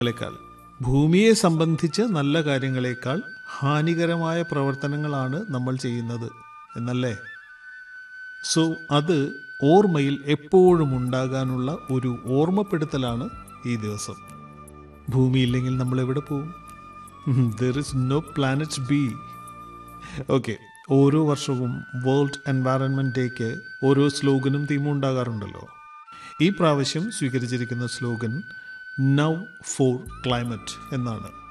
ങ്ങളെക്കാൾ ഭൂമിയെ സംബന്ധിച്ച് നല്ല കാര്യങ്ങളെക്കാൾ ഹാനികരമായ പ്രവർത്തനങ്ങളാണ് നമ്മൾ ചെയ്യുന്നത് എന്നല്ലേ സോ അത് ഓർമ്മയിൽ എപ്പോഴും ഉണ്ടാകാനുള്ള ഒരു ഓർമ്മപ്പെടുത്തലാണ് ഈ ദിവസം ഭൂമിയില്ലെങ്കിൽ നമ്മൾ എവിടെ പോവും there is no planet B okay ഓരോ വർഷവും വേൾഡ് എൻവയറൺമെൻറ്റ് ഡേക്ക് ഓരോ സ്ലോഗനും തീമും ഉണ്ടാകാറുണ്ടല്ലോ ഈ പ്രാവശ്യം സ്വീകരിച്ചിരിക്കുന്ന സ്ലോഗൻ നൗ ഫോർ ക്ലൈമറ്റ് എന്നാണ്